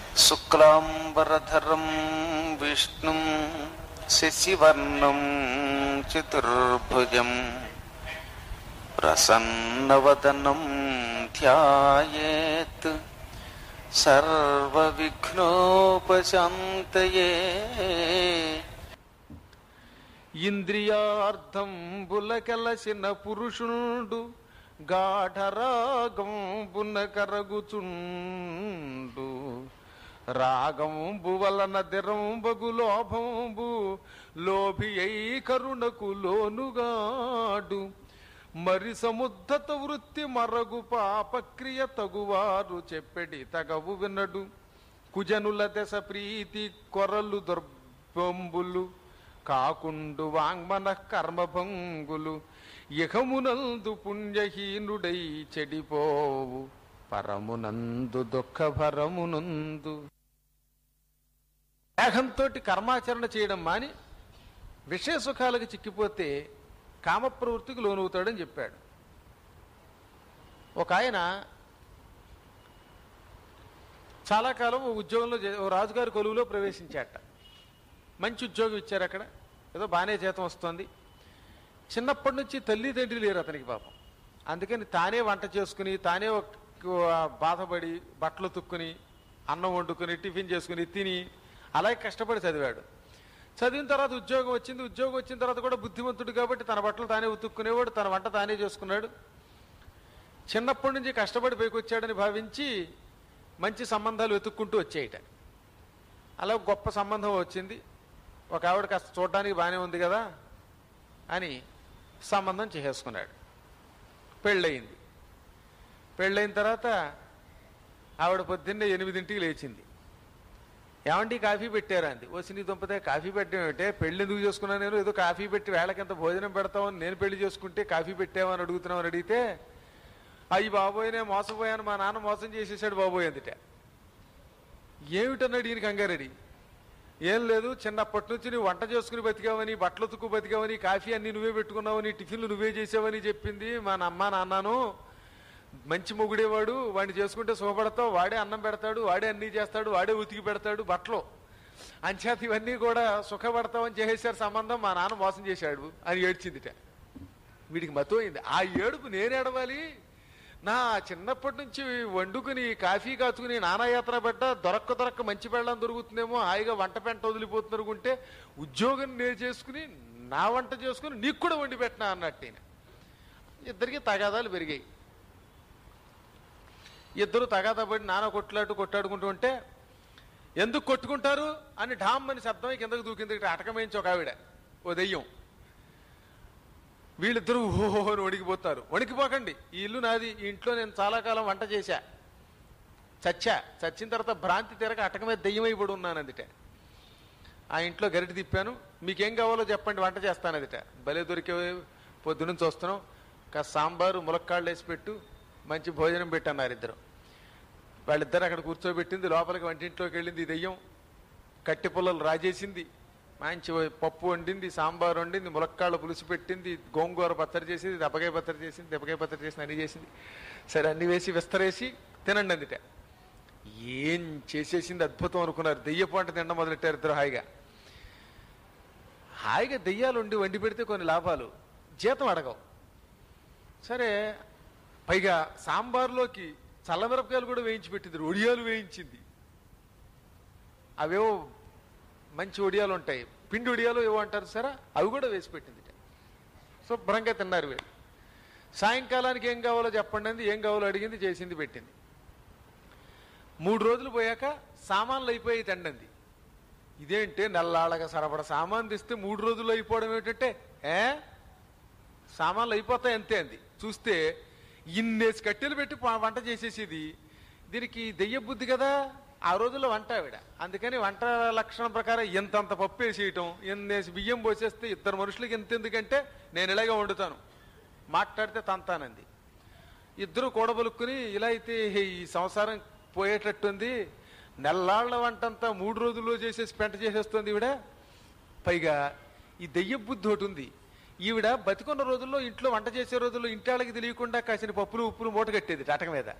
శుక్లాంబరధరం విష్ణుం శశివర్ణం చతుర్భుజం ప్రసన్నవదనం ధ్యాయేత్ సర్వవిఘ్నోపశాంతయే ఇంద్రియార్థం బులకెలసిన పురుషుండు గాఢరాగంబున కరగుచుండు రాగంబు వలన దిరంబగు లోభంబు లోభి అయి కరుణకు లోనుగాడు మరి సముద్ధత వృత్తి మరగు పాపక్రియ తగువారు చెప్పెడి తగవు వినడు కుజనుల దశ ప్రీతి కొరలు దుర్బంబులు కాకుండు వాంగ్మన కర్మభంగులు ఇహమునందు పుణ్యహీనుడై చెడిపోవు పరమునందు దుఃఖభరమునందు దేహంతో కర్మాచరణ చేయడం మాని విషయ సుఖాలకు చిక్కిపోతే కామప్రవృత్తికి లోనవుతాడని చెప్పాడు ఒక ఆయన చాలా కాలం ఓ ఉద్యోగంలో చే- ఓ రాజుగారి కొలువులో ప్రవేశించాట మంచి ఉద్యోగం ఇచ్చారు అక్కడ ఏదో బాగానే జీతం వస్తుంది చిన్నప్పటి నుంచి తల్లి తండ్రి లేరు అతనికి పాపం అందుకని తానే వంట చేసుకుని తానే ఒక బాధపడి బట్టలు తుక్కుని అన్నం వండుకుని టిఫిన్ చేసుకుని తిని అలాగే కష్టపడి చదివాడు చదివిన తర్వాత ఉద్యోగం వచ్చింది ఉద్యోగం వచ్చిన తర్వాత కూడా బుద్ధిమంతుడు కాబట్టి తన బట్టలు తానే ఉతుక్కునేవాడు తన వంట తానే చేసుకున్నాడు చిన్నప్పటి నుంచి కష్టపడి పైకి వచ్చాడని భావించి మంచి సంబంధాలు వెతుక్కుంటూ వచ్చేయట అలా ఒక గొప్ప సంబంధం వచ్చింది ఒక ఆవిడ కాస్త చూడడానికి బాగానే ఉంది కదా అని సంబంధం చేసేసుకున్నాడు పెళ్ళయింది పెళ్ళయిన తర్వాత ఆవిడ పొద్దున్నే ఎనిమిదింటికి లేచింది ఏమండి కాఫీ పెట్టారా అంది ఓ సినీ దుంపతే కాఫీ పెట్టడం ఏమిటే పెళ్లి ఎందుకు చేసుకున్నాను నేను ఏదో కాఫీ పెట్టి వేళకింత భోజనం పెడతామని నేను పెళ్లి చేసుకుంటే కాఫీ పెట్టామని అడుగుతున్నామని అడిగితే అయ్యి బాబోయ్ నేను మోసపోయాను మా నాన్న మోసం చేసేసాడు బాబోయ్ అందుట ఏమిటన్నాడు ఈయన కంగారెడి ఏం లేదు చిన్నప్పటి నుంచి నువ్వు వంట చేసుకుని బతికావని బట్టలు ఉతుకు బతికావని కాఫీ అన్ని నువ్వే పెట్టుకున్నావని టిఫిన్లు నువ్వే చేసావని చెప్పింది మా అమ్మ నాన్నను మంచి మొగుడేవాడు వాడిని చేసుకుంటే సుఖపడతావు వాడే అన్నం పెడతాడు వాడే అన్నీ చేస్తాడు వాడే ఉతికి పెడతాడు బట్టలు అంచేత ఇవన్నీ కూడా సుఖపడతావని చేసేసారు సంబంధం మా నాన్న మోసం చేశాడు అని ఏడ్చిందిట వీడికి మతోయింది ఆ ఏడుపు నేను ఏడవాలి నా చిన్నప్పటి నుంచి వండుకుని కాఫీ కాచుకుని నానాయాత్ర పడ్డ దొరక్క దొరక్క మంచి పెళ్ళం దొరుకుతుందేమో హాయిగా వంట పెంట వదిలిపోతున్నారు అనుకుంటే ఉద్యోగం నేను చేసుకుని నా వంట చేసుకుని నీకు కూడా వండి పెట్టినా అన్నట్టు ఈయన. ఇద్దరికి తగాదాలు పెరిగాయి ఇద్దరు తగాదా పడి నాన్న కొట్లాడు కొట్టాడుకుంటూ ఉంటే ఎందుకు కొట్టుకుంటారు అని ఢామ్ అని శబ్దమై కిందకు దూకింది అటకమేయించి ఒక ఆవిడ ఓ దెయ్యం వీళ్ళిద్దరూ ఓహో అని వణికిపోతారు వణికిపోకండి ఈ ఇల్లు నాది ఈ ఇంట్లో నేను చాలా కాలం వంట చేశా చచ్చా చచ్చిన తర్వాత భ్రాంతి తీరక అటక మీద దెయ్యమైపడి ఉన్నాను అందుట ఆ ఇంట్లో గరిట తిప్పాను మీకేం కావాలో చెప్పండి వంట చేస్తాను అదిట భలే దొరికే పొద్దునుంచి వస్తున్నాం కాస్త సాంబారు ములక్కాళ్ళు వేసి పెట్టు మంచి భోజనం పెట్టన్నారు ఇద్దరు వాళ్ళిద్దరు అక్కడ కూర్చోబెట్టింది లోపలికి వంటింట్లోకి వెళ్ళింది ఈ దెయ్యం కట్టి పుల్లలు రాజేసింది మంచి పప్పు వండింది సాంబార్ వండింది ములక్కాళ్ళ పులుసు పెట్టింది గోంగూర పచ్చడి చేసింది దెబ్బకాయ పచ్చడి చేసింది దెబ్బకాయ పచ్చడి చేసింది అన్ని చేసింది సరే అన్ని వేసి విస్తరేసి తినండి అందుట ఏం చేసేసింది అద్భుతం అనుకున్నారు దెయ్యపు వంట తినడం మొదలెట్టారు ఇద్దరు హాయిగా హాయిగా దెయ్యాలు ఉండి వండి పెడితే కొన్ని లాభాలు జీతం అడగవు సరే పైగా సాంబార్లోకి చల్లమిరపకాయలు కూడా వేయించి పెట్టింది ఒడియాలు వేయించింది అవేవో మంచి ఒడియాలు ఉంటాయి పిండి ఒడియాలు ఏవో అంటారు సరే అవి కూడా వేసి పెట్టింది శుభ్రంగా తిన్నారు వీళ్ళు సాయంకాలానికి ఏం కావాలో చెప్పండి అంది ఏం కావాలో అడిగింది చేసింది పెట్టింది మూడు రోజులు పోయాక సామాన్లు అయిపోయి తండంది ఇదేంటే నల్లాళ్ళగా సరపడ సామాన్ తెస్తే మూడు రోజులు అయిపోవడం ఏంటంటే ఏ సామాన్లు అయిపోతాయి అంతే అంది చూస్తే ఇన్నేసి కట్టెలు పెట్టి పా- వంట చేసేసేది దీనికి దెయ్య బుద్ధి కదా ఆ రోజుల్లో వంట ఆవిడ అందుకని వంట లక్షణం ప్రకారం ఎంతంత పప్పు వేసేయటం ఎన్నేసి బియ్యం పోసేస్తే ఇద్దరు మనుషులకి ఎంత ఎందుకంటే నేను ఇలాగే వండుతాను మాట్లాడితే తంతానంది ఇద్దరు కూడబలుక్కుని ఇలా అయితే ఈ సంసారం పోయేటట్టుంది నెల్లాళ్ల వంటంతా మూడు రోజుల్లో చేసేసి పెంట చేసేస్తుంది ఈవిడ పైగా ఈ దెయ్య బుద్ధి ఒకటి ఉంది ఈవిడ బతికున్న రోజుల్లో ఇంట్లో వంట చేసే రోజుల్లో ఇంటాళ్ళకి తెలియకుండా కాసిన పప్పులు ఉప్పులు మూట కట్టేది అటక మీద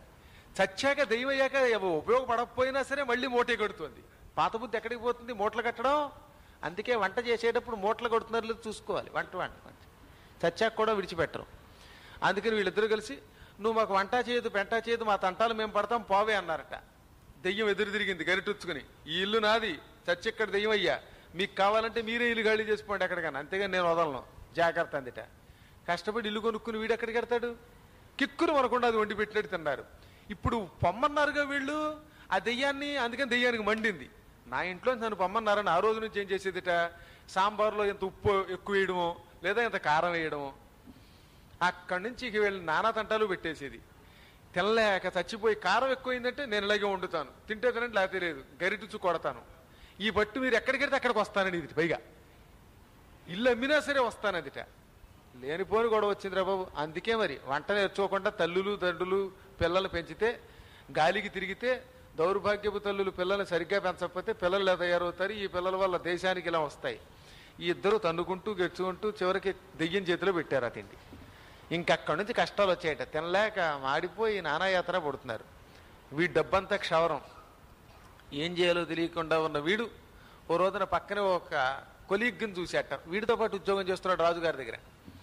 చచ్చాక దెయ్యం అయ్యాక ఎవ- ఉపయోగపడకపోయినా సరే మళ్ళీ మూటే కడుతుంది పాత బుద్ధి ఎక్కడికి పోతుంది మూటలు కట్టడం అందుకే వంట చేసేటప్పుడు మూటలు కొడుతున్నారు లేదో చూసుకోవాలి వంట వంట వంట చచ్చాక కూడా విడిచిపెట్టరు అందుకని వీళ్ళిద్దరూ కలిసి నువ్వు మాకు వంట చేయదు పెంట చేయదు మా తంటాలు మేము పడతాం పోవే అన్నారట దెయ్యం ఎదురు తిరిగింది గరిటుచ్చుకుని ఈ ఇల్లు నాది చచ్చెక్కడ దెయ్యం అయ్యా మీకు కావాలంటే మీరే ఇల్లు ఖాళీ చేసుకోండి ఎక్కడికన్నా అంతేగాని నేను వదలను జాగ్రత్త అందిట కష్టపడి ఇల్లు కొనుక్కుని వీడు ఎక్కడికి వెడతాడు కిక్కురు మనకుండా అది వండి పెట్టినట్టు తిన్నారు ఇప్పుడు పొమ్మన్నారుగా వీళ్ళు ఆ దెయ్యాన్ని అందుకని దెయ్యానికి మండింది నా ఇంట్లో నన్ను పొమ్మన్నారని ఆ రోజు నుంచి ఏం చేసేదిట సాంబార్లో ఎంత ఉప్పు ఎక్కువ వేయడమో లేదా ఎంత కారం వేయడమో అక్కడి నుంచి ఇక వీళ్ళు నానా తంటాలు పెట్టేసేది తినలేక చచ్చిపోయి కారం ఎక్కువైందంటే నేను ఇలాగే వండుతాను తింటే తినండి లేకపోతే లేదు గరిటిచ్చు కొడతాను ఈ పట్టు మీరు ఎక్కడికి వెళ్తే అక్కడికి వస్తానని ఇది పైగా ఇల్లు అమ్మినా సరే వస్తానదిట లేనిపోని గొడవ వచ్చిందిరా బాబు అందుకే మరి వంట నేర్చుకోకుండా తల్లులు తండ్రులు పిల్లలు పెంచితే గాలికి తిరిగితే దౌర్భాగ్యపు తల్లులు పిల్లల్ని సరిగ్గా పెంచకపోతే పిల్లలు ఇలా తయారవుతారు ఈ పిల్లల వల్ల దేశానికి ఇలా వస్తాయి ఈ ఇద్దరు తన్నుకుంటూ గెచ్చుకుంటూ చివరికి దెయ్యం చేతిలో పెట్టారు ఆ తిండి ఇంకక్కడి నుంచి కష్టాలు వచ్చాయట తినలేక మాడిపోయి నానాయాత్ర పడుతున్నారు వీడి డబ్బంతా క్షవరం ఏం చేయాలో తెలియకుండా ఉన్న వీడు ఓ రోజున పక్కనే ఒక కొలీగ్ని చూశాట వీడితో పాటు ఉద్యోగం చేస్తున్నాడు రాజుగారి దగ్గర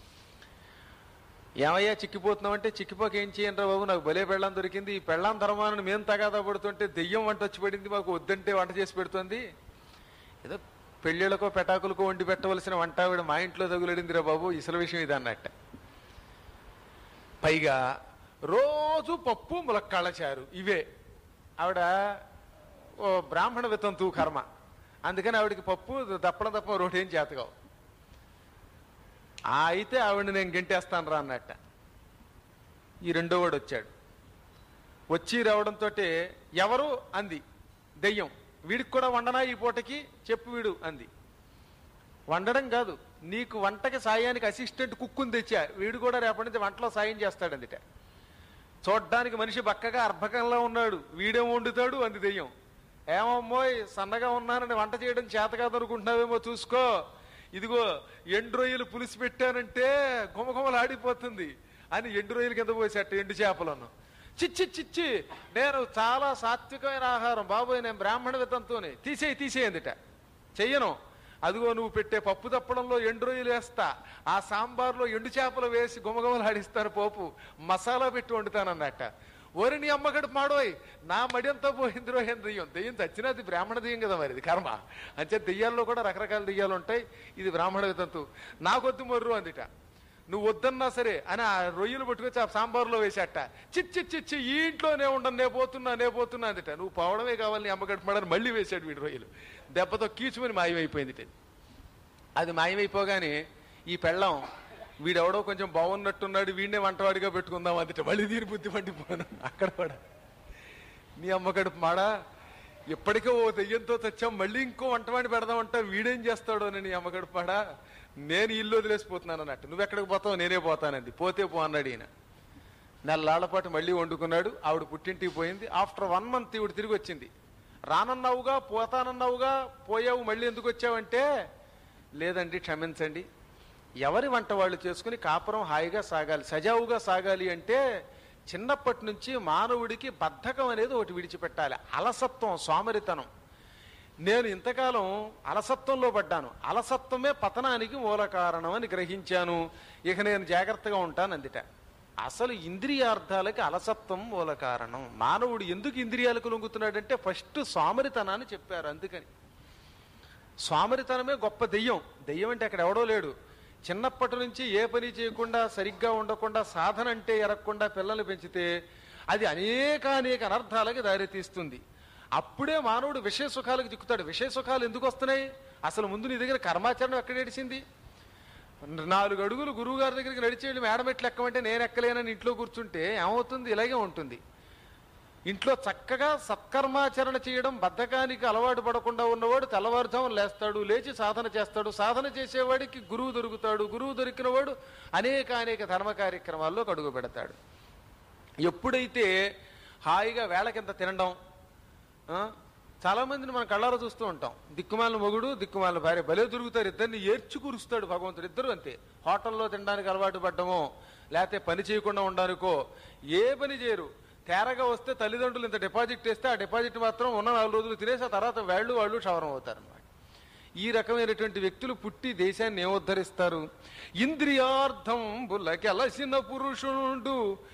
ఏమయ్యా చిక్కిపోతున్నామంటే చిక్కిపోక ఏం చేయండి బాబు నాకు భలే పెళ్ళం దొరికింది ఈ పెళ్ళాం ధర్మాన్ని మేము తగాదా పడుతుంటే దెయ్యం వంట వచ్చి పడింది మాకు వద్దంటే వంట చేసి పెడుతుంది ఏదో పెళ్ళిళ్ళకో పెటాకులకో వండి పెట్టవలసిన వంట ఆవిడ మా ఇంట్లో తగులడిందిరా బాబు ఇసల విషయం ఇది అన్నట్ట పైగా రోజు పప్పు ములక్కాళ్ళ చారు ఇవే ఆవిడ ఓ బ్రాహ్మణ వితంతు కర్మ అందుకని ఆవిడకి పప్పు దప్పడం తప్ప రోటి ఏం చేతగావు ఆ అయితే ఆవిడ నేను గెంటేస్తాను రా అన్నట్ట ఈ రెండో వాడు వచ్చాడు వచ్చి రావడంతో ఎవరు అంది దెయ్యం వీడికి కూడా వండనా ఈ పూటకి చెప్పు వీడు అంది వండడం కాదు నీకు వంటకి సాయానికి అసిస్టెంట్ కుక్కుని తెచ్చా వీడు కూడా రేపటి నుంచి వంటలో సాయం చేస్తాడు అందుట చూడ్డానికి మనిషి బక్కగా అర్భకంలో ఉన్నాడు వీడేం వండుతాడు అంది దెయ్యం ఏమమ్మోయ్ సన్నగా ఉన్నానని వంట చేయడం చేత కాదనుకుంటున్నావేమో చూసుకో ఇదిగో ఎండు రొయ్యలు పులిసి పెట్టానంటే గుమగుమలు ఆడిపోతుంది అని ఎండు రొయ్యలు కింద పోసేట ఎండు చేపలను చిచ్చి చిచ్చి నేను చాలా సాత్వికమైన ఆహారం బాబోయ్ నేను బ్రాహ్మణ వితంతోనే తీసేయి తీసేయందిట చెయ్యను అదిగో నువ్వు పెట్టే పప్పు తప్పడంలో ఎండు రొయ్యలు వేస్తా ఆ సాంబార్లో ఎండు చేపలు వేసి గుమగుమలు ఆడిస్తాను పోపు మసాలా పెట్టి వండుతానన్నట్ట ఓరి నీ అమ్మగడు మాడోయ్ నా మడియంతా పోయింది రోహేం దెయ్యం దెయ్యం చచ్చినది బ్రాహ్మణ దెయ్యం కదా మరి ఇది కర్మ అంతే దెయ్యాల్లో కూడా రకరకాల దెయ్యాలు ఉంటాయి ఇది బ్రాహ్మణ వితంతు నాకొద్దు మొర్రు అందిట నువ్వు వద్దన్నా సరే అని ఆ రొయ్యలు పట్టుకొచ్చి ఆ సాంబార్లో వేసేట చిచ్చి చిచ్చి ఈ ఇంట్లోనే ఉండను నే పోతున్నా నే పోతున్నా అందిట నువ్వు పోవడమే కావాలి నీ అమ్మగడు మాడని మళ్ళీ వేసాడు వీడు రొయ్యలు దెబ్బతో కీచుమని మాయమైపోయింది ఇది. అది మాయమైపోగానే ఈ పెళ్ళం వీడెవడో కొంచెం బాగున్నట్టున్నాడు వీడినే వంటవాడిగా పెట్టుకుందాం అందుట మళ్ళీ దీని బుద్ధి పండిపోను అక్కడ కూడా నీ అమ్మ కడుపు మాడా ఇప్పటికే ఓ దెయ్యంతో తెచ్చాం మళ్ళీ ఇంకో వంటవాడిని పెడదామంటా వీడేం చేస్తాడో అని నీ అమ్మ కడుపు మాడా నేను ఇల్లు వదిలేసిపోతున్నాను అన్నట్టు నువ్వు ఎక్కడికి పోతావు నేనే పోతానంది పోతే పో అన్నాడు ఈయన నెలలాళ్ల పాటు మళ్ళీ వండుకున్నాడు ఆవిడ పుట్టింటికి పోయింది ఆఫ్టర్ వన్ మంత్ ఈవిడ తిరిగి వచ్చింది రానన్నావుగా పోతానన్నావుగా పోయావు మళ్ళీ ఎందుకు వచ్చావంటే లేదండి క్షమించండి ఎవరి వంట వాళ్ళు చేసుకుని కాపురం హాయిగా సాగాలి సజావుగా సాగాలి అంటే చిన్నప్పటి నుంచి మానవుడికి బద్ధకం అనేది ఒకటి విడిచిపెట్టాలి అలసత్వం సోమరితనం నేను ఇంతకాలం అలసత్వంలో పడ్డాను అలసత్వమే పతనానికి మూల కారణం అని గ్రహించాను ఇక నేను జాగ్రత్తగా ఉంటాను అందుట అసలు ఇంద్రియార్థాలకి అలసత్వం మూల కారణం మానవుడు ఎందుకు ఇంద్రియాలకు లొంగుతున్నాడంటే ఫస్ట్ సోమరితనాన్ని చెప్పారు అందుకని స్వామరితనమే గొప్ప దెయ్యం దెయ్యం అంటే అక్కడ ఎవడో లేడు చిన్నప్పటి నుంచి ఏ పని చేయకుండా సరిగ్గా ఉండకుండా సాధన అంటే ఎరగకుండా పిల్లల్ని పెంచితే అది అనేక అనేక అనర్థాలకి దారితీస్తుంది అప్పుడే మానవుడు విషయ సుఖాలకు చిక్కుతాడు విషయ సుఖాలు ఎందుకు వస్తున్నాయి అసలు ముందు నీ దగ్గర కర్మాచరణం ఎక్కడ నడిచింది నాలుగు అడుగులు గురువు గారి దగ్గరికి నడిచి వెళ్ళి మేడమెట్లు ఎక్కమంటే నేను ఎక్కలేనని ఇంట్లో కూర్చుంటే ఏమవుతుంది ఇలాగే ఉంటుంది ఇంట్లో చక్కగా సత్కర్మాచరణ చేయడం బద్ధకానికి అలవాటు పడకుండా ఉన్నవాడు తెల్లవారుజామున లేస్తాడు లేచి సాధన చేస్తాడు సాధన చేసేవాడికి గురువు దొరుకుతాడు గురువు దొరికిన వాడు అనేక అనేక ధర్మ కార్యక్రమాల్లో అడుగు పెడతాడు ఎప్పుడైతే హాయిగా వేళ కింద తినడం ఆ, చాలా మందిని మన కళ్ళారా చూస్తూ ఉంటాం దిక్కుమాలిన మొగుడు దిక్కుమాలిన భార్య భలే దొరుకుతారు ఇద్దరిని ఏర్చి కురుస్తాడు భగవంతుడు ఇద్దరు అంతే హోటల్లో తినడానికి అలవాటు పడ్డమో లేకపోతే పని చేయకుండా ఉండడానికో ఏ పని చేయరు తేరగా వస్తే తల్లిదండ్రులు ఇంత డిపాజిట్ వేస్తే ఆ డిపాజిట్ మాత్రం ఉన్న నాలుగు రోజులు తినేసి ఆ తర్వాత వాళ్ళు వాళ్ళు క్షవరం అవుతారన్నమాట ఈ రకమైనటువంటి వ్యక్తులు పుట్టి దేశాన్ని ఏమోద్ధరిస్తారు ఇంద్రియార్థం బుల్లకెలసిన పురుషుండు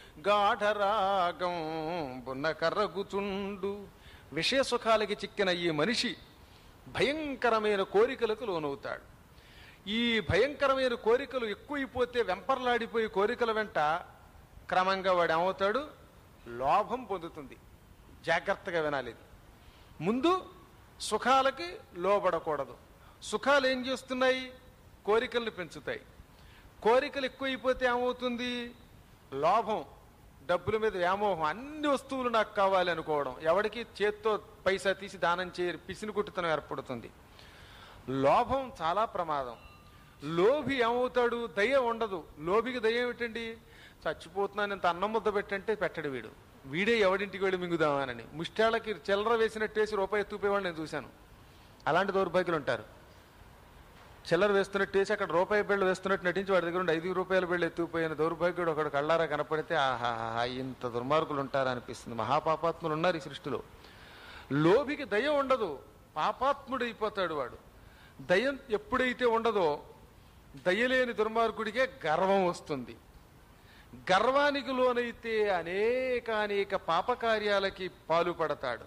గాఢరాగం బున్న కర్రగుచుండు విషయ సుఖాలకి చిక్కిన ఈ మనిషి భయంకరమైన కోరికలకు లోనవుతాడు ఈ భయంకరమైన కోరికలు ఎక్కువైపోతే వెంపర్లాడిపోయి కోరికల వెంట క్రమంగా వాడు ఏమవుతాడు లోభం పొందుతుంది జాగ్రత్తగా వినాలి ఇది ముందు సుఖాలకి లోబడకూడదు సుఖాలు ఏం చేస్తున్నాయి కోరికల్ని పెంచుతాయి కోరికలు ఎక్కువైపోతే ఏమవుతుంది లోభం డబ్బుల మీద వ్యామోహం అన్ని వస్తువులు నాకు కావాలి అనుకోవడం ఎవడికి చేత్తో పైసా తీసి దానం చే పిసిని కుట్టుతనం ఏర్పడుతుంది లోభం చాలా ప్రమాదం లోభి ఏమవుతాడు దయ ఉండదు లోభికి దయ ఏమిటండి చచ్చిపోతున్నాను ఇంత అన్నం ముద్ద పెట్టంటే పెట్టడు వీడు వీడే ఎవడింటికి వెళ్ళి మింగుదామనని ముష్టాళ్ళకి చిల్లర వేసినట్టేసి రూపాయి ఎత్తుపోయేవాళ్ళు నేను చూశాను అలాంటి దౌర్భాగ్యులు ఉంటారు చిల్లర వేస్తున్నట్టేసి అక్కడ రూపాయి బిళ్ళ వేస్తున్నట్టు నటించి వాడి దగ్గర ఉండి ఐదు రూపాయల బిళ్ళ ఎత్తుకుపోయిన దౌర్భాగ్యుడు ఒకడు కళ్ళారా కనపడితే ఆహాహా ఇంత దుర్మార్గులు ఉంటారా అనిపిస్తుంది మహాపాపాత్ములు ఉన్నారు ఈ సృష్టిలో లోభికి దయ ఉండదు పాపాత్ముడు అయిపోతాడు వాడు దయం ఎప్పుడైతే ఉండదో దయలేని దుర్మార్గుడికే గర్వం వస్తుంది గర్వానికి లోనైతే అనేక అనేక పాపకార్యాలకి పాలుపడతాడు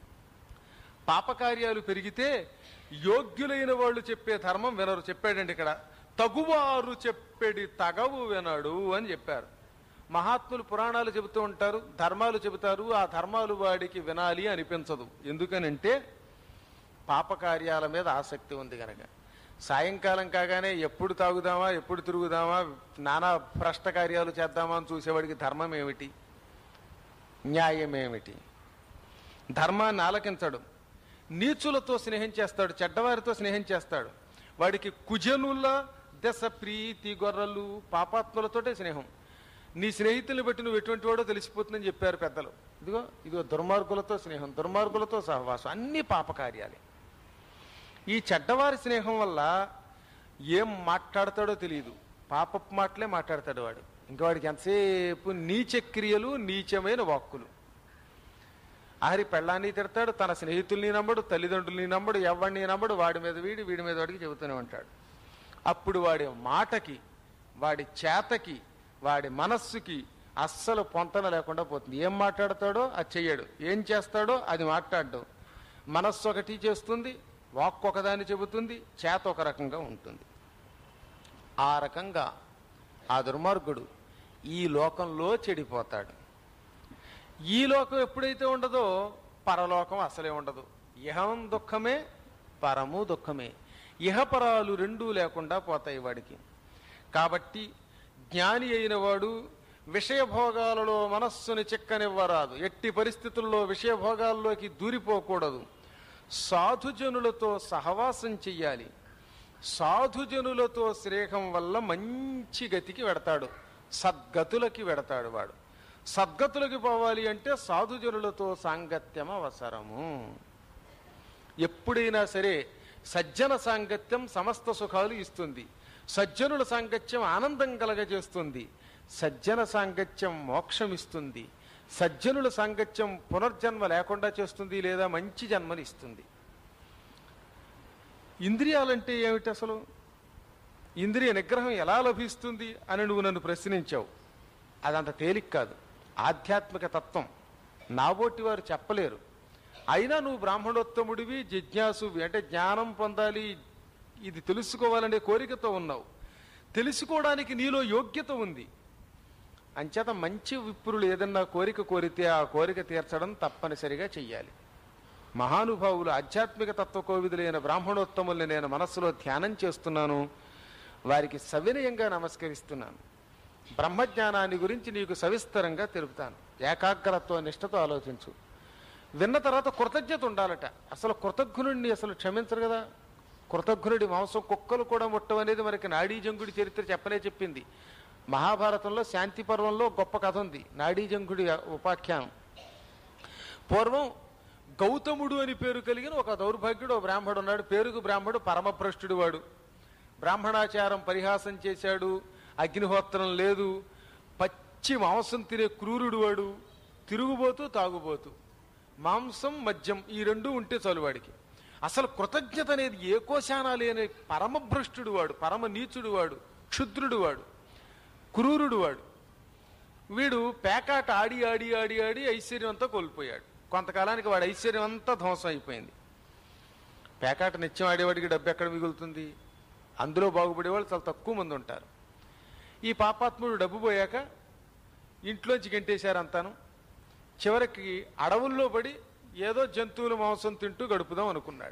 పాపకార్యాలు పెరిగితే యోగ్యులైన వాళ్ళు చెప్పే ధర్మం వినరు చెప్పాడండి ఇక్కడ తగువారు చెప్పెడి తగవు వినడు అని చెప్పారు మహాత్ములు పురాణాలు చెబుతూ ఉంటారు ధర్మాలు చెబుతారు ఆ ధర్మాలు వాడికి వినాలి అనిపించదు ఎందుకనంటే పాపకార్యాల మీద ఆసక్తి ఉంది కనుక సాయంకాలం కాగానే ఎప్పుడు తాగుదామా ఎప్పుడు తిరుగుదామా నానా భ్రష్ట కార్యాలు చేద్దామా అని చూసేవాడికి ధర్మం ఏమిటి న్యాయం ఏమిటి ధర్మాన్ని ఆలకించడు నీచులతో స్నేహం చేస్తాడు చెడ్డవారితో స్నేహం చేస్తాడు వాడికి కుజనుల దశ ప్రీతి గొర్రెలు పాపాత్ములతోటే స్నేహం నీ స్నేహితుల్ని బట్టి నువ్వు ఎటువంటి వాడో తెలిసిపోతుందని చెప్పారు పెద్దలు ఇదిగో ఇదిగో దుర్మార్గులతో స్నేహం దుర్మార్గులతో సహవాసం అన్ని పాపకార్యాలే ఈ చెడ్డవారి స్నేహం వల్ల ఏం మాట్లాడతాడో తెలియదు పాపపు మాటలే మాట్లాడతాడు వాడు ఇంకా వాడికి ఎంతసేపు నీచక్రియలు నీచమైన వాక్కులు ఆఖరి పెళ్ళాన్ని తిడతాడు తన స్నేహితుల్ని నమ్మడు తల్లిదండ్రుల్ని నమ్మడు ఎవరిని నమ్మడు వాడి మీద వీడి వీడి మీద వాడికి చెబుతూనే ఉంటాడు అప్పుడు వాడి మాటకి వాడి చేతకి వాడి మనస్సుకి అస్సలు పొంతన లేకుండా పోతుంది ఏం మాట్లాడతాడో అది చెయ్యడు ఏం చేస్తాడో అది మాట్లాడడం మనస్సు ఒకటి చేస్తుంది వాక్ ఒకదాన్ని చెబుతుంది చేత ఒక రకంగా ఉంటుంది ఆ రకంగా ఆ దుర్మార్గుడు ఈ లోకంలో చెడిపోతాడు ఈ లోకం ఎప్పుడైతే ఉండదో పరలోకం అసలే ఉండదు ఇహం దుఃఖమే పరము దుఃఖమే ఇహపరాలు రెండూ లేకుండా పోతాయి వాడికి కాబట్టి జ్ఞాని అయిన వాడు విషయభోగాలలో మనస్సుని చిక్కనివ్వరాదు ఎట్టి పరిస్థితుల్లో విషయభోగాల్లోకి దూరిపోకూడదు సాధుజనులతో సహవాసం చెయ్యాలి సాధుజనులతో స్నేహం వల్ల మంచి గతికి వెడతాడు సద్గతులకి వెడతాడు వాడు సద్గతులకి పోవాలి అంటే సాధుజనులతో సాంగత్యం అవసరము ఎప్పుడైనా సరే సజ్జన సాంగత్యం సమస్త సుఖాలు ఇస్తుంది సజ్జనుల సాంగత్యం ఆనందం కలగజేస్తుంది సజ్జన సాంగత్యం మోక్షం ఇస్తుంది సజ్జనుల సాంగత్యం పునర్జన్మ లేకుండా చేస్తుంది లేదా మంచి జన్మని ఇస్తుంది ఇంద్రియాలంటే ఏమిటి అసలు ఇంద్రియ నిగ్రహం ఎలా లభిస్తుంది అని నువ్వు నన్ను ప్రశ్నించావు అదంత తేలిక కాదు ఆధ్యాత్మిక తత్వం నాబోటి వారు చెప్పలేరు అయినా నువ్వు బ్రాహ్మణోత్తముడివి జిజ్ఞాసువి అంటే జ్ఞానం పొందాలి ఇది తెలుసుకోవాలనే కోరికతో ఉన్నావు తెలుసుకోవడానికి నీలో యోగ్యత ఉంది అంచేత మంచి విప్రులు ఏదన్నా కోరిక కోరితే ఆ కోరిక తీర్చడం తప్పనిసరిగా చెయ్యాలి మహానుభావులు ఆధ్యాత్మిక తత్వ కోవిదులైన బ్రాహ్మణోత్తముల్ని నేను మనస్సులో ధ్యానం చేస్తున్నాను వారికి సవినయంగా నమస్కరిస్తున్నాను బ్రహ్మజ్ఞానాన్ని గురించి నీకు సవిస్తరంగా తెలుపుతాను ఏకాగ్రత్వ నిష్టతో ఆలోచించు విన్న తర్వాత కృతజ్ఞత ఉండాలట అసలు కృతజ్ఞుడిని అసలు క్షమించరు కదా కృతజ్ఞుడి మాంసం కుక్కలు కూడా ముట్టం అనేది మనకి నాడీజంగుడి చరిత్ర చెప్పనే చెప్పింది మహాభారతంలో శాంతి పర్వంలో గొప్ప కథ ఉంది నాడీజంగుడి ఉపాఖ్యానం పూర్వం గౌతముడు అని పేరు కలిగిన ఒక దౌర్భాగ్యుడు ఒక బ్రాహ్మడు ఉన్నాడు పేరుకు బ్రాహ్మడు పరమభ్రష్టుడు వాడు బ్రాహ్మణాచారం పరిహాసం చేశాడు అగ్నిహోత్రం లేదు పచ్చి మాంసం తినే క్రూరుడు వాడు తిరుగుబోతూ తాగుబోతూ మాంసం మద్యం ఈ రెండు ఉంటే చాలు వాడికి అసలు కృతజ్ఞత అనేది ఏ కోశాన లేని పరమభ్రష్టుడు వాడు పరమ నీచుడు వాడు క్షుద్రుడు వాడు క్రూరుడు వాడు వీడు పేకాట ఆడి ఆడి ఆడి ఆడి ఐశ్వర్యం అంతా కోల్పోయాడు కొంతకాలానికి వాడి ఐశ్వర్యం అంతా ధ్వంసం అయిపోయింది పేకాట నిత్యం ఆడేవాడికి డబ్బు ఎక్కడ మిగులుతుంది అందులో బాగుపడే వాళ్ళు చాలా తక్కువ మంది ఉంటారు ఈ పాపాత్ముడు డబ్బు పోయాక ఇంట్లోంచి గెంటేశారు అంతాను చివరికి అడవుల్లో పడి ఏదో జంతువుల మాంసం తింటూ గడుపుదాం అనుకున్నాడు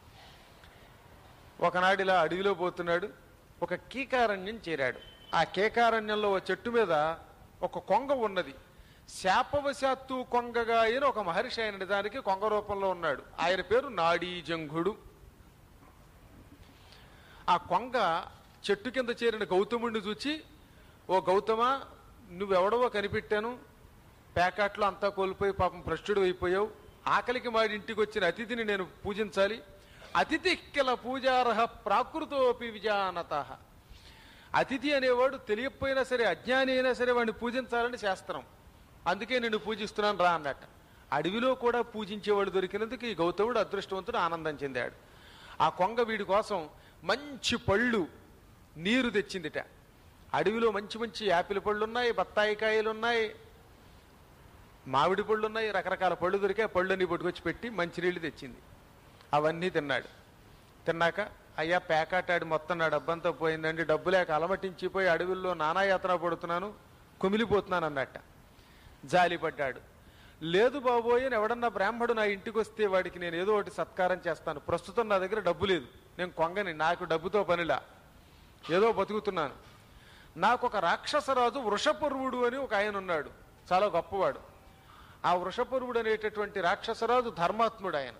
ఒకనాడు ఇలా అడవిలో పోతున్నాడు ఒక కీకారణ్యం చేరాడు ఆ కీకారణ్యంలో ఓ చెట్టు మీద ఒక కొంగ ఉన్నది శాపవశాత్తు కొంగగా అయిన ఒక మహర్షి అయిన నిజానికి కొంగ రూపంలో ఉన్నాడు ఆయన పేరు నాడీజంఘుడు ఆ కొంగ చెట్టు కింద చేరిన గౌతముడిని చూచి ఓ గౌతమ నువ్వెవడవో కనిపెట్టాను పేకాట్లో అంతా కోల్పోయి పాపం భ్రష్టుడు అయిపోయావు ఆకలికి మాడి ఇంటికి వచ్చిన అతిథిని నేను పూజించాలి అతిథి కిల పూజార్హ ప్రాకృతోపి విజానత అతిథి అనేవాడు తెలియకపోయినా సరే అజ్ఞాని అయినా సరే వాడిని పూజించాలని శాస్త్రం అందుకే నేను పూజిస్తున్నాను రా అన్నట్ట అడవిలో కూడా పూజించేవాడు దొరికినందుకు ఈ గౌతముడు అదృష్టవంతుడు ఆనందం చెందాడు ఆ కొంగ వీడి కోసం మంచి పళ్ళు నీరు తెచ్చిందిట అడవిలో మంచి మంచి యాపిల్ పళ్ళు ఉన్నాయి బత్తాయి కాయలు ఉన్నాయి మామిడి పళ్ళు ఉన్నాయి రకరకాల పళ్ళు దొరికాయి ఆ పళ్ళని పట్టుకొచ్చి పెట్టి మంచినీళ్ళు తెచ్చింది అవన్నీ తిన్నాడు తిన్నాక అయ్యా పేకాటాడి మొత్తం నా డబ్బంతా పోయిందండి డబ్బు లేక అలమటించిపోయి అడవుల్లో నానాయాత్ర పడుతున్నాను కుమిలిపోతున్నాను అన్నట్ట జాలిపడ్డాడు లేదు బాబోయ్ అని ఎవడన్నా బ్రాహ్మడు నా ఇంటికి వస్తే వాడికి నేను ఏదో ఒకటి సత్కారం చేస్తాను ప్రస్తుతం నా దగ్గర డబ్బు లేదు నేను కొంగని నాకు డబ్బుతో పనిలా ఏదో బతుకుతున్నాను నాకు ఒక రాక్షసరాజు వృషపర్వుడు అని ఒక ఆయన ఉన్నాడు చాలా గొప్పవాడు ఆ వృషపర్వుడు అనేటటువంటి రాక్షసరాజు ధర్మాత్ముడు ఆయన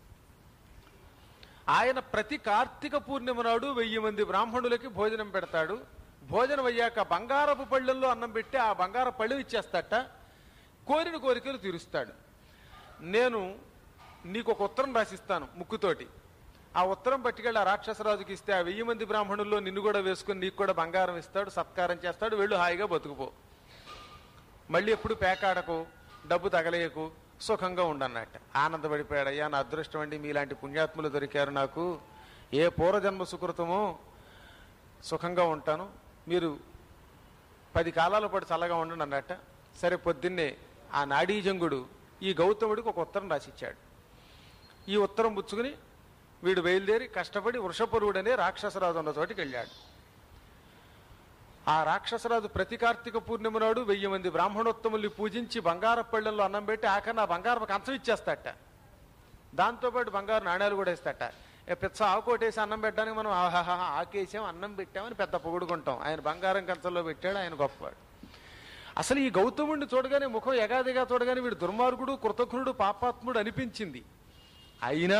ఆయన ప్రతి కార్తీక పూర్ణిమ నాడు వెయ్యి మంది బ్రాహ్మణులకి భోజనం పెడతాడు భోజనం అయ్యాక బంగారపు పళ్ళెల్లో అన్నం పెట్టి ఆ బంగార పళ్ళు ఇచ్చేస్తాట కోరిన కోరికలు తీరుస్తాడు నేను నీకు ఒక ఉత్తరం రాసిస్తాను ముక్కుతోటి ఆ ఉత్తరం పట్టుకెళ్ళి ఆ రాక్షసరాజుకి ఇస్తే ఆ వెయ్యి మంది బ్రాహ్మణుల్లో నిన్ను కూడా వేసుకుని నీకు కూడా బంగారం ఇస్తాడు సత్కారం చేస్తాడు వెళ్ళు హాయిగా బతుకుపో మళ్ళీ ఎప్పుడు పేకాడకు డబ్బు తగలేయకు సుఖంగా ఉండన్నట్ట ఆనందపడిపోయాడు అయ్యా నా అదృష్టం అండి మీలాంటి పుణ్యాత్ములు దొరికారు నాకు ఏ పూర్వజన్మ సుకృతమో సుఖంగా ఉంటాను మీరు పది కాలాల పాటు చల్లగా ఉండండి అన్నట్ట సరే పొద్దున్నే ఆ నాడీజంగుడు ఈ గౌతముడికి ఒక ఉత్తరం రాసిచ్చాడు ఈ ఉత్తరం పుచ్చుకుని వీడు బయలుదేరి కష్టపడి వృషపరుడనే రాక్షసరాజు ఉన్న చోటికి వెళ్ళాడు ఆ రాక్షసరాజు ప్రతి కార్తీక పూర్ణిమ నాడు వెయ్యి మంది బ్రాహ్మణోత్తముల్ని పూజించి బంగార పళ్ళెల్లో అన్నం పెట్టి ఆఖరిన ఆ బంగారపు కంచం ఇచ్చేస్తాట దాంతోపాటు బంగారు నాణ్యాలు కూడా ఇస్తాట ఏ పిచ్చ ఆకోటేసి అన్నం పెట్టడానికి మనం ఆహాహా ఆకేసాం అన్నం పెట్టామని పెద్ద పొగుడుకుంటాం ఆయన బంగారం కంచంలో పెట్టాడు ఆయన గొప్పవాడు అసలు ఈ గౌతముడిని చూడగానే ముఖం ఎగాదిగా చూడగానే వీడు దుర్మార్గుడు కృతజ్ఞుడు పాపాత్ముడు అనిపించింది అయినా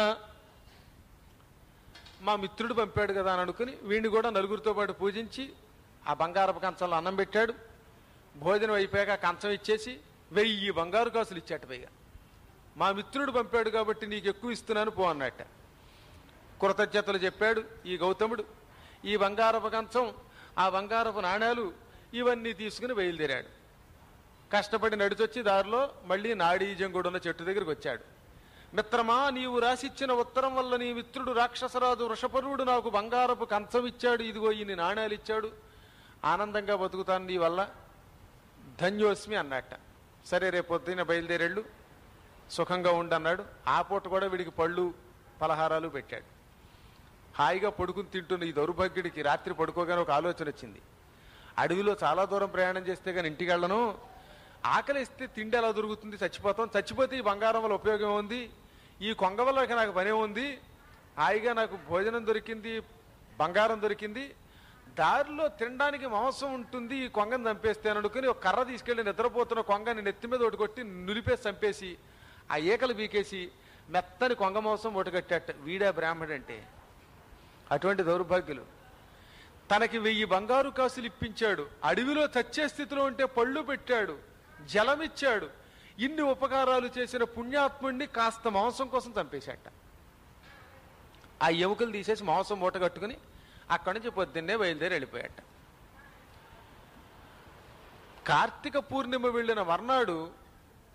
మా మిత్రుడు పంపాడు కదా అని అనుకుని వీడిని కూడా నలుగురితో పాటు పూజించి ఆ బంగారపు కంచంలో అన్నం పెట్టాడు భోజనం అయిపోయాక ఆ కంచం ఇచ్చేసి వెయ్యి బంగారు కాసులు ఇచ్చాట పైగా మా మిత్రుడు పంపాడు కాబట్టి నీకు ఎక్కువ ఇస్తున్నాను పో అన్నట్ట కృతజ్ఞతలు చెప్పాడు ఈ గౌతముడు ఈ బంగారపు కంచం ఆ బంగారపు నాణేలు ఇవన్నీ తీసుకుని బయలుదేరాడు కష్టపడి నడిచొచ్చి దారిలో మళ్ళీ నాడీజంగుడు ఉన్న చెట్టు దగ్గరికి వచ్చాడు మిత్రమా నీవు రాసిచ్చిన ఉత్తరం వల్ల నీ మిత్రుడు రాక్షసరాజు వృషపరుడు నాకు బంగారపు కంచం ఇచ్చాడు ఇదిగో ఇన్ని నాణేలు ఇచ్చాడు ఆనందంగా బతుకుతాను నీ వల్ల ధన్యోస్మి అన్నట్ట సరే రేపు పొద్దున్న బయలుదేరేళ్ళు సుఖంగా ఉండన్నాడు ఆ పూట కూడా వీడికి పళ్ళు పలహారాలు పెట్టాడు హాయిగా పడుకుని తింటున్న ఈ దౌర్భాగ్యుడికి రాత్రి పడుకోగానే ఒక ఆలోచన వచ్చింది అడవిలో చాలా దూరం ప్రయాణం చేస్తే కానీ ఇంటికి వెళ్ళను ఆకలి ఇస్తే తిండి ఎలా దొరుకుతుంది చచ్చిపోతాం చచ్చిపోతే ఈ బంగారం వల్ల ఉపయోగం ఉంది ఈ కొంగ వల్ల ఇక నాకు పనే ఉంది హాయిగా నాకు భోజనం దొరికింది బంగారం దొరికింది దారిలో తినడానికి మాంసం ఉంటుంది ఈ కొంగని చంపేస్తే అని అనుకుని ఒక కర్ర తీసుకెళ్లి నిద్రపోతున్న కొంగని నెత్తి మీద ఒకటి కొట్టి నులిపేసి చంపేసి ఆ ఈకలు బీకేసి మెత్తని కొంగ మాంసం ఒటగట్టేట వీడా బ్రాహ్మడంటే అటువంటి దౌర్భాగ్యులు తనకి వెయ్యి బంగారు కాసులు ఇప్పించాడు అడవిలో చచ్చే స్థితిలో ఉంటే పళ్ళు పెట్టాడు జలమిచ్చాడు ఇన్ని ఉపకారాలు చేసిన పుణ్యాత్ముడిని కాస్త మాంసం కోసం చంపేశాట ఆ ఎముకలు తీసేసి మాంసం మూట కట్టుకుని అక్కడి నుంచి పొద్దున్నే బయలుదేరి వెళ్ళిపోయాట కార్తీక పూర్ణిమ వెళ్ళిన మర్నాడు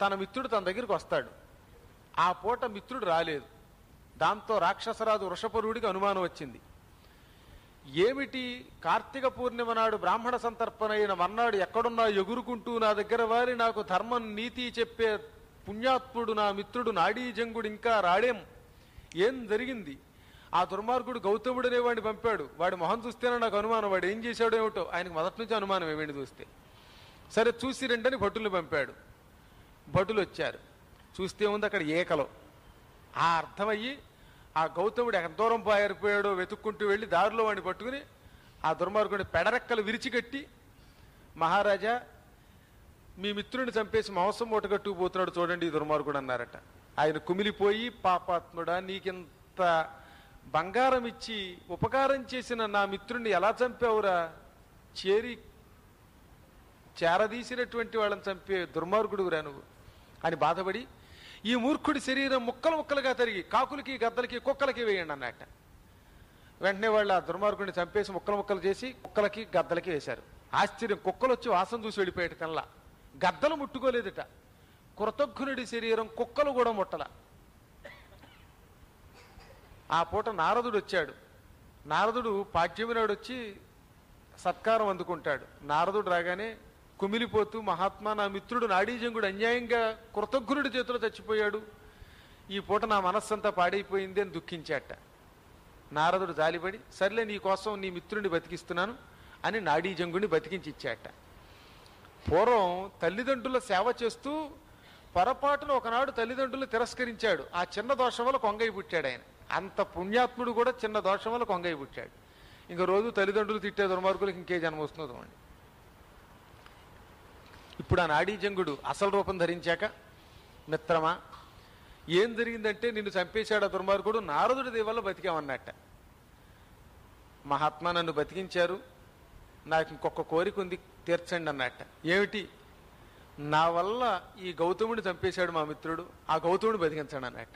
తన మిత్రుడు తన దగ్గరికి వస్తాడు ఆ పూట మిత్రుడు రాలేదు దాంతో రాక్షసరాజు వృషపరుడికి అనుమానం వచ్చింది ఏమిటి కార్తీక పూర్ణిమ నాడు బ్రాహ్మణ సంతర్పణైన మర్నాడు ఎక్కడున్నా ఎగురుకుంటూ నా దగ్గర వారి నాకు ధర్మం నీతి చెప్పే పుణ్యాత్ముడు నా మిత్రుడు నాడీ జంగుడు ఇంకా రాడేం ఏం జరిగింది ఆ దుర్మార్గుడు గౌతముడు అనేవాడిని పంపాడు వాడి మొహం చూస్తేనే నాకు అనుమానం వాడు ఏం చేశాడో ఏమిటో ఆయనకు మొదటి నుంచి అనుమానం ఏమిటి చూస్తే సరే చూసి రెండని భటుల్ని పంపాడు భటులు వచ్చారు చూస్తే ఉంది అక్కడ ఏకలో ఆ అర్థమయ్యి ఆ గౌతముడు ఎంత దూరం పారిపోయాడో వెతుక్కుంటూ వెళ్ళి దారిలో వాడిని పట్టుకుని ఆ దుర్మార్గుడిని పెడరెక్కలు విరిచికట్టి మహారాజా మీ మిత్రుడిని చంపేసి మాంసం మూటగట్టుకు పోతున్నాడు చూడండి ఈ దుర్మార్గుడు అన్నారట ఆయన కుమిలిపోయి పాపాత్ముడా నీకింత బంగారం ఇచ్చి ఉపకారం చేసిన నా మిత్రుణ్ణి ఎలా చంపావురా చేరి చేరదీసినటువంటి వాళ్ళని చంపే దుర్మార్గుడురా నువ్వు అని బాధపడి ఈ మూర్ఖుడి శరీరం ముక్కలు ముక్కలుగా తరిగి కాకులకి గద్దలకి కుక్కలకి వేయండి అన్నట్ట వెంటనే వాళ్ళు ఆ దుర్మార్గుడిని చంపేసి ముక్కలు ముక్కలు చేసి కుక్కలకి గద్దలకి వేశారు ఆశ్చర్యం కుక్కలు వచ్చి వాసన చూసి వెళ్ళిపోయాడు కల్లా గద్దలు ముట్టుకోలేదుట కృతజ్ఞుడి శరీరం కుక్కలు కూడా ముట్టల ఆ పూట నారదుడు వచ్చాడు నారదుడు పాడ్యమి నాడు వచ్చి సత్కారం అందుకుంటాడు నారదుడు రాగానే కుమిలిపోతూ మహాత్మా నా మిత్రుడు నాడీజంగుడు అన్యాయంగా కృతజ్ఞుడి చేతిలో చచ్చిపోయాడు ఈ పూట నా మనస్సంతా పాడైపోయింది అని దుఃఖించాట నారదుడు జాలిపడి సర్లే నీ కోసం నీ మిత్రుడిని బతికిస్తున్నాను అని నాడీజంగుడిని బతికించి ఇచ్చాట పూర్వం తల్లిదండ్రుల సేవ చేస్తూ పొరపాటున ఒకనాడు తల్లిదండ్రులు తిరస్కరించాడు ఆ చిన్న దోషం వల్ల కొంగై పుట్టాడు ఆయన అంత పుణ్యాత్ముడు కూడా చిన్న దోషం వల్ల కొంగై పుట్టాడు ఇంకా రోజు తల్లిదండ్రులు తిట్టే దుర్మార్గులకు ఇంకే జన్మ వస్తుందో అండి ఇప్పుడు ఆ నాడీజంగుడు అసలు రూపం ధరించాక మిత్రమా ఏం జరిగిందంటే నిన్ను చంపేశాడు ఆ దుర్మార్గుడు నారదుడి దేవల్ల బతికామన్నట్ట మహాత్మా నన్ను బతికించారు నాకు ఇంకొక కోరిక ఉంది తీర్చండి అన్నట్ట ఏమిటి నా వల్ల ఈ గౌతముడిని చంపేశాడు మా మిత్రుడు ఆ గౌతముడిని బతికించాడు అన్నట్ట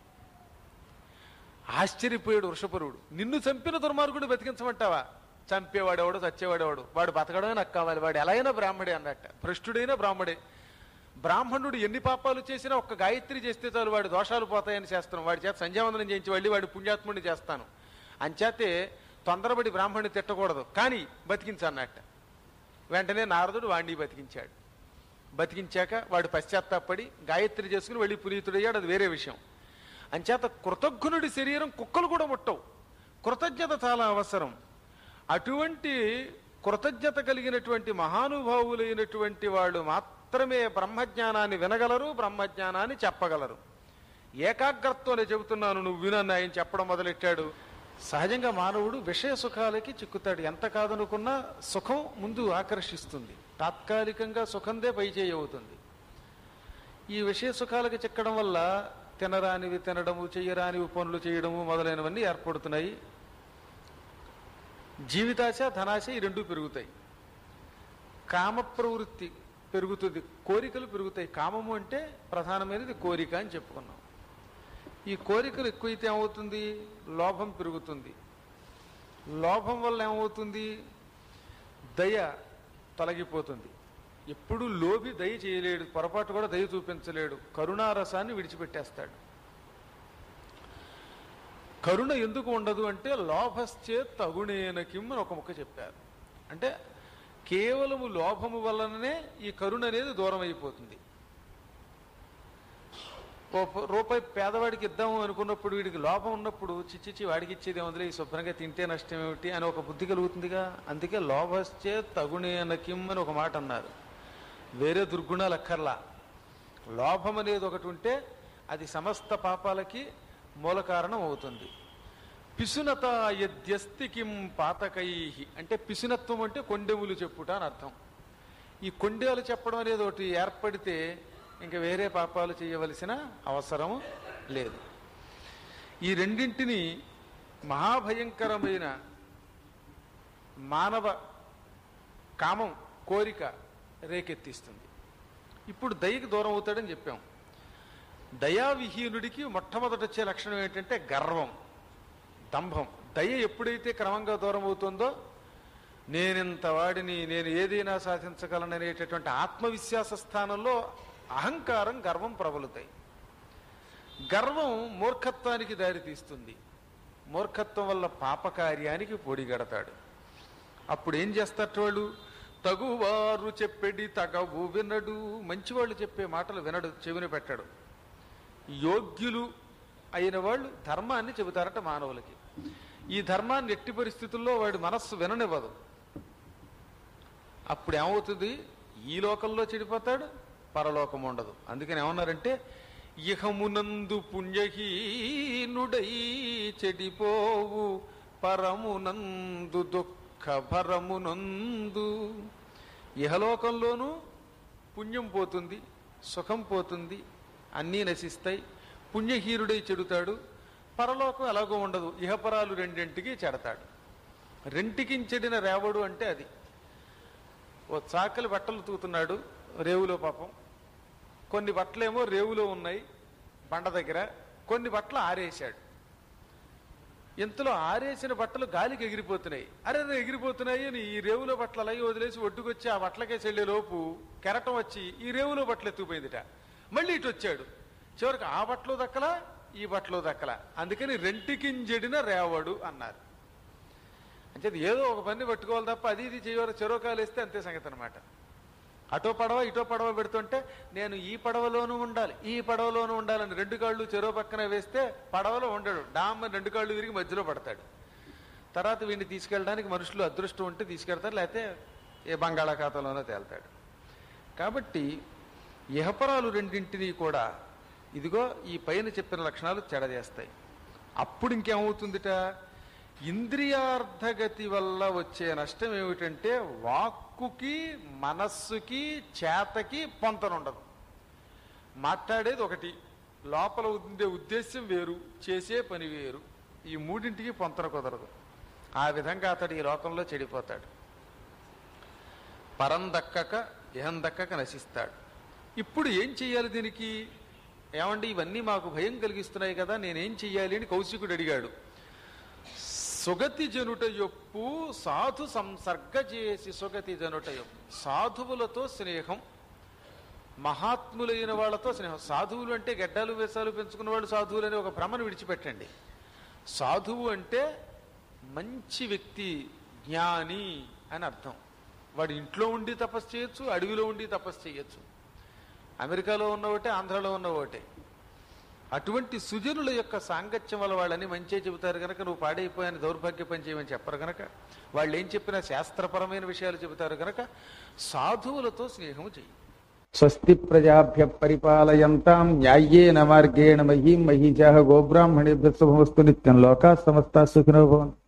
ఆశ్చర్యపోయాడు వృషపరుడు నిన్ను చంపిన దుర్మార్గుడు బతికించమంటావా చంపేవాడెవడు చచ్చేవాడెవడు వాడు బతకడమే నాకు కావాలి వాడు ఎలా అయినా బ్రాహ్మడే అన్నట్ట భ్రష్టుడైనా బ్రాహ్మడే బ్రాహ్మణుడు ఎన్ని పాపాలు చేసినా ఒక్క గాయత్రి చేస్తే చాలు వాడి దోషాలు పోతాయని చేస్తాను వాడి చేత సంధ్యావందనం చేయించి వెళ్ళి వాడి పుణ్యాత్ముడిని చేస్తాను అంచేతే తొందరపడి బ్రాహ్మణుని తిట్టకూడదు కానీ బతికించన్నట్ట వెంటనే నారదుడు వాడిని బతికించాడు బతికించాక వాడు పశ్చాత్తాపడి గాయత్రి చేసుకుని వెళ్ళి పునీతుడయ్యాడు అది వేరే విషయం అంచేత కృతజ్ఞుడి శరీరం కుక్కలు కూడా ముట్టవు కృతజ్ఞత చాలా అవసరం అటువంటి కృతజ్ఞత కలిగినటువంటి మహానుభావులైనటువంటి వాళ్ళు మాత్రమే బ్రహ్మజ్ఞానాన్ని వినగలరు బ్రహ్మజ్ఞానాన్ని చెప్పగలరు ఏకాగ్రతతోనే చెబుతున్నాను నువ్వు వినని ఆయన చెప్పడం మొదలెట్టాడు సహజంగా మానవుడు విషయ సుఖాలకి చిక్కుతాడు ఎంత కాదనుకున్నా సుఖం ముందు ఆకర్షిస్తుంది తాత్కాలికంగా సుఖందే పైచేయి అవుతుంది ఈ విషయ సుఖాలకి చిక్కడం వల్ల తినరానివి తినడము చెయ్యరానివి పనులు చేయడము మొదలైనవన్నీ ఏర్పడుతున్నాయి జీవితాశ ధనాశ ఈ రెండు పెరుగుతాయి కామ ప్రవృత్తి పెరుగుతుంది కోరికలు పెరుగుతాయి కామము అంటే ప్రధానమైనది కోరిక అని చెప్పుకున్నాం ఈ కోరికలు ఎక్కువైతే ఏమవుతుంది లోభం పెరుగుతుంది లోభం వల్ల ఏమవుతుంది దయ తొలగిపోతుంది ఎప్పుడు లోభి దయ చేయలేడు పొరపాటు కూడా దయ చూపించలేడు కరుణారసాన్ని విడిచిపెట్టేస్తాడు కరుణ ఎందుకు ఉండదు అంటే లోభశ్చే తగుణేన కిమ్ అని ఒక ముక్క చెప్పారు అంటే కేవలము లోభము వలననే ఈ కరుణ అనేది దూరం అయిపోతుంది ఓ ప- రూపాయి పేదవాడికి ఇద్దాము అనుకున్నప్పుడు వీడికి లోపం ఉన్నప్పుడు చిచ్చిచ్చి వాడికి ఇచ్చేది ఏముందిలే ఈ శుభ్రంగా తింటే నష్టం ఏమిటి అని ఒక బుద్ధి కలుగుతుందిగా అందుకే లోభశ్చే తగుణేన కిమ్ అని ఒక మాట అన్నారు వేరే దుర్గుణాలు అక్కర్లా లోభం అనేది ఒకటి ఉంటే అది సమస్త పాపాలకి మూల కారణం అవుతుంది పిసునత యద్యస్తి కిం పాతకై అంటే పిసునత్వం అంటే కొండెములు చెప్పుట అని అర్థం ఈ కొండేలు చెప్పడం అనేది ఒకటి ఏర్పడితే ఇంకా వేరే పాపాలు చేయవలసిన అవసరం లేదు ఈ రెండింటిని మహాభయంకరమైన మానవ కామం కోరిక రేకెత్తిస్తుంది ఇప్పుడు దయకి దూరం అవుతాడని చెప్పాం దయావిహీనుడికి మొట్టమొదట వచ్చే లక్షణం ఏంటంటే గర్వం దంభం దయ ఎప్పుడైతే క్రమంగా దూరం అవుతుందో నేనింత వాడిని నేను ఏదైనా సాధించగలననేటటువంటి ఆత్మవిశ్వాస స్థానంలో అహంకారం గర్వం ప్రబలుతాయి గర్వం మూర్ఖత్వానికి దారితీస్తుంది మూర్ఖత్వం వల్ల పాపకార్యానికి పొడిగడతాడు అప్పుడు ఏం చేస్తారు వాళ్ళు తగువారు చెప్పెడి తగవు వినడు మంచివాళ్ళు చెప్పే మాటలు వినడు చెవిని పెట్టడు యోగ్యులు అయిన వాళ్ళు ధర్మాన్ని చెబుతారట మానవులకి ఈ ధర్మాన్ని ఎట్టి పరిస్థితుల్లో వాడి మనస్సు విననివ్వదు అప్పుడు ఏమవుతుంది ఈ లోకంలో చెడిపోతాడు పరలోకం ఉండదు అందుకని ఏమన్నారంటే ఇహమునందు పుణ్యహీనుడై చెడిపోవు పరమునందు దుఃఖ భరమునందు ఇహలోకంలోనూ పుణ్యం పోతుంది సుఖం పోతుంది అన్నీ నశిస్తాయి పుణ్యహీనుడై చెడుతాడు పరలోకం ఎలాగో ఉండదు ఇహపరాలు రెండింటికి చెడతాడు రెంటికి చెడిన రేవడు అంటే అది ఓ చాకలి బట్టలు తూతున్నాడు రేవులో పాపం కొన్ని బట్టలేమో రేవులో ఉన్నాయి బండ దగ్గర కొన్ని బట్టలు ఆరేశాడు ఇంతలో ఆరేసిన బట్టలు గాలికి ఎగిరిపోతున్నాయి అరే అరే ఎగిరిపోతున్నాయి అని ఈ రేవులో బట్టలు అలాగే వదిలేసి ఒడ్డుకొచ్చి ఆ బట్టలకేసి వెళ్ళే లోపు కెరటం వచ్చి ఈ రేవులో బట్టలు ఎత్తుకుపోయిందిట మళ్ళీ ఇటు వచ్చాడు చివరికి ఆ బట్టలు దక్కలా ఈ బట్టలు దక్కలా అందుకని రెంటికింజడిన రేవడు అన్నారు అంటే ఏదో ఒక పని పట్టుకోవాలి తప్ప అది ఇది చేయవాలి చెరోకాలు వేస్తే అంతే సంగతి అనమాట అటో పడవ ఇటో పడవ పెడుతుంటే నేను ఈ పడవలోనూ ఉండాలి ఈ పడవలోనూ ఉండాలని రెండు కాళ్ళు చెరో పక్కన వేస్తే పడవలో ఉండడు డామ్ అని రెండు కాళ్ళు తిరిగి మధ్యలో పడతాడు తర్వాత వీడిని తీసుకెళ్ళడానికి మనుషులు అదృష్టం ఉంటే తీసుకెళ్తారు లేకపోతే ఏ బంగాళాఖాతంలోనో తేల్తాడు కాబట్టి ఇహపరాలు రెండింటినీ కూడా ఇదిగో ఈ పైన చెప్పిన లక్షణాలు చెడజేస్తాయి అప్పుడు ఇంకేమవుతుందిట ఇంద్రియార్థగతి వల్ల వచ్చే నష్టం ఏమిటంటే వాక్కుకి మనస్సుకి చేతకి పొంతనుండదు మాట్లాడేది ఒకటి లోపల ఉండే ఉద్దేశం వేరు చేసే పని వేరు ఈ మూడింటికి పొంతన కుదరదు ఆ విధంగా అతడు ఈ లోకంలో చెడిపోతాడు పరం దక్కక ఇహం దక్కక నశిస్తాడు ఇప్పుడు ఏం చెయ్యాలి దీనికి ఏమండి ఇవన్నీ మాకు భయం కలిగిస్తున్నాయి కదా నేనేం చెయ్యాలి అని కౌశికుడు అడిగాడు సుగతి జనుట యొప్పు సాధు సంసర్గ చేసి సుగతి జనుట యొప్పు సాధువులతో స్నేహం మహాత్ములైన వాళ్ళతో స్నేహం సాధువులు అంటే గడ్డాలు వేసాలు పెంచుకున్న వాళ్ళు సాధువులు అనే ఒక భ్రమను విడిచిపెట్టండి సాధువు అంటే మంచి వ్యక్తి జ్ఞాని అని అర్థం వాడు ఇంట్లో ఉండి తపస్సు చేయొచ్చు అడవిలో ఉండి తపస్సు చేయొచ్చు అమెరికాలో ఉన్న ఒకటే ఆంధ్రాలో ఉన్న ఒకటే అటువంటి సుజనుల యొక్క సాంగత్యం వల్ల వాళ్ళని మంచిగా చెబుతారు కనుక నువ్వు పాడైపోయాని దౌర్భాగ్య పని చేయమని చెప్పరు కనుక వాళ్ళు ఏం చెప్పినా శాస్త్రపరమైన విషయాలు చెబుతారు కనుక సాధువులతో స్నేహం చెయ్యి స్వస్తి ప్రజాభ్య పరిపాలయంతాం న్యాయేన మార్గేణ మహీం మహీజాహ గోబ్రాహ్మణేభ్య శుభమస్తు నిత్యం లోకా సమస్త సుఖినో భవంతు